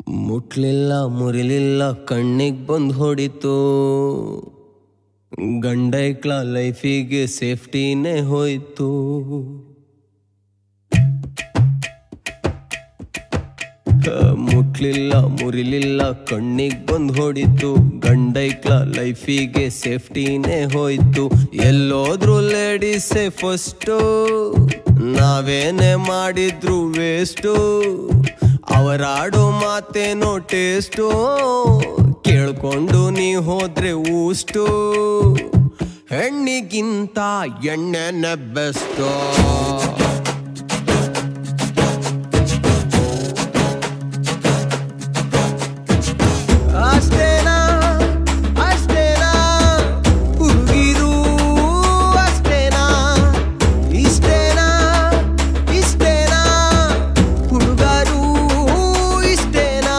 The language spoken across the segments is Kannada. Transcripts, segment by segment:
ಮುಟ್ಲಿಲ್ಲ ಮುರಿಲಿಲ್ಲ ಕಣ್ಣಿಗೆ ಬಂದು ಹೊಡಿತು ಗಂಡೈಕ್ಳ ಲೈಫಿಗೆ ಸೇಫ್ಟಿನೇ ಹೋಯ್ತು ಆ, ಮುಟ್ಲಿಲ್ಲ ಮುರಿಲಿಲ್ಲ ಕಣ್ಣಿಗೆ ಬಂದು ಹೊಡಿತು ಗಂಡೈಕ್ಳ ಲೈಫಿಗೆ ಸೇಫ್ಟಿನೇ ಹೋಯ್ತು ಎಲ್ಲೋದ್ರು ಲೇಡೀಸೇ ಫಸ್ಟು ನಾವೇನೇ ಮಾಡಿದ್ರು ವೇಸ್ಟು ಅವರಾಡೋ ಮಾತೇನೋ ಟೇಸ್ಟು ಕೇಳ್ಕೊಂಡು ನೀ ಹೋದ್ರೆ ಊಷ್ಟು ಹೆಣ್ಣಿಗಿಂತ ಎಣ್ಣೆನೆ ಬೆಸ್ಟು ಅಷ್ಟೇನಾ ಅಷ್ಟೇನಾ ಹುಡುಗಿರು ಅಷ್ಟೇನಾ ಇಷ್ಟೇನಾ ಇಷ್ಟೇನಾ ಹುಡುಗರು ಇಷ್ಟೇನಾ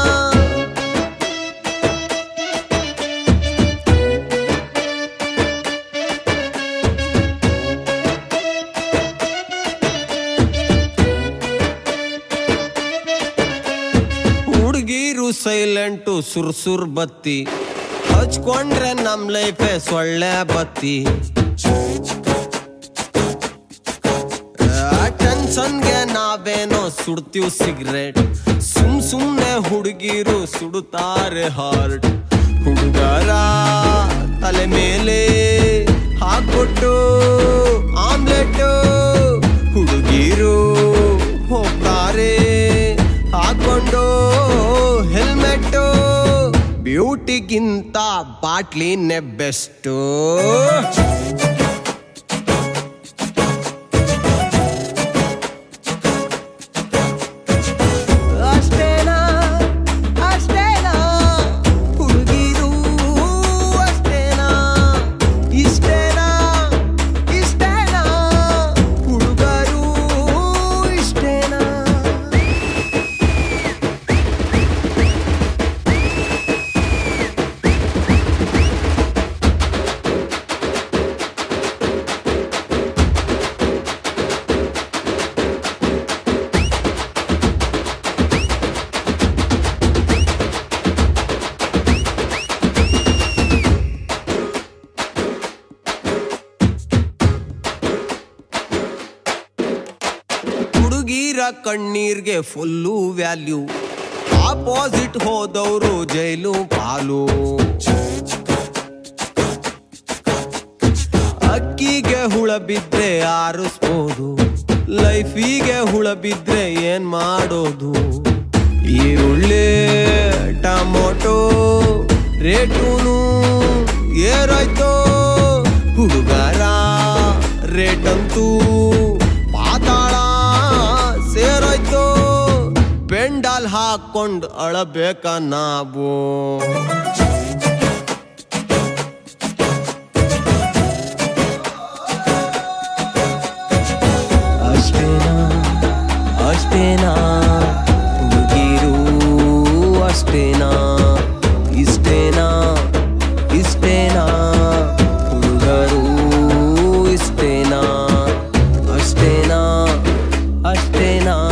ಹುಡುಗಿರು ಸೈಲೆಂಟು ಸುರ್ ಸುರ್ ಬತ್ತಿ ಹಚ್ಕೊಂಡ್ರೆ ನಮ್ ಲೈಫೇ ಸೊಳ್ಳೆ ಬತ್ತಿ ಟೆನ್ಷನ್ಗೆ ನಾವೇನೋ ಸುಡ್ತೀವ್ ಸಿಗರೇಟ್ ಸುಮ್ ಸುಮ್ನೆ ಹುಡುಗಿರು ಸುಡುತ್ತಾರೆ ಹಾರ್ಟ್ ಹುಡುಗರ ತಲೆ ಮೇಲೆ ಹಾಕ್ಬಿಟ್ಟು ಆಮ್ಲೆಟ್ ಹುಡುಗಿರು ಹೋಗ್ತಾರೆ ಹಾಕೊಂಡು ಹೆಲ್ಮೆಟ್ ಬ್ಯೂಟಿಗಿಂತ ಬಾಟ್ಲಿನೇ ಬೆಸ್ಟು ಅಷ್ಟೇನಾ ಅಷ್ಟೇನಾ ಹುಡುಗಿರು ಅಷ್ಟೇನಾ ಇಷ್ಟೇನಾ ಇಷ್ಟೇನಾ ಹುಡುಗರು ಇಷ್ಟೇನಾ ಹುಡುಗಿರ ಕಣ್ಣೀರ್ಗೆ ಫುಲ್ಲು ವ್ಯಾಲ್ಯೂ ಆಪೋಸಿಟ್ ಹೋದವರು ಜೈಲು ಪಾಲು ಅಕ್ಕಿಗೆ ಹುಳ ಬಿದ್ರೆ ಆರಿಸ್ಬೋದು ಲೈಫಿಗೆ ಹುಳ ಬಿದ್ರೆ ಏನ್ ಮಾಡೋದು ಈರುಳ್ಳಿ ಟಮೊಟೊ ರೇಟೂನು ಏರಾಯ್ತೋ ಹುಡುಗರ ರೇಟಂತೂ ಪಾತಾಳ ಸೇರಾಯ್ತೋ ಪೆಂಡಾಲ್ ಹಾಕೊಂಡ್ ಅಳಬೇಕ ನಾವು ಅಷ್ಟೇನಾ ಅಷ್ಟೇನಾ ಹುಡುಗಿರು ಅಷ್ಟೇನಾ ಇಷ್ಟೇನಾ ಇಷ್ಟೇನಾ ಹುಡುಗರು ಇಷ್ಟೇನಾ ಅಷ್ಟೇನಾ ಅಷ್ಟೇನಾ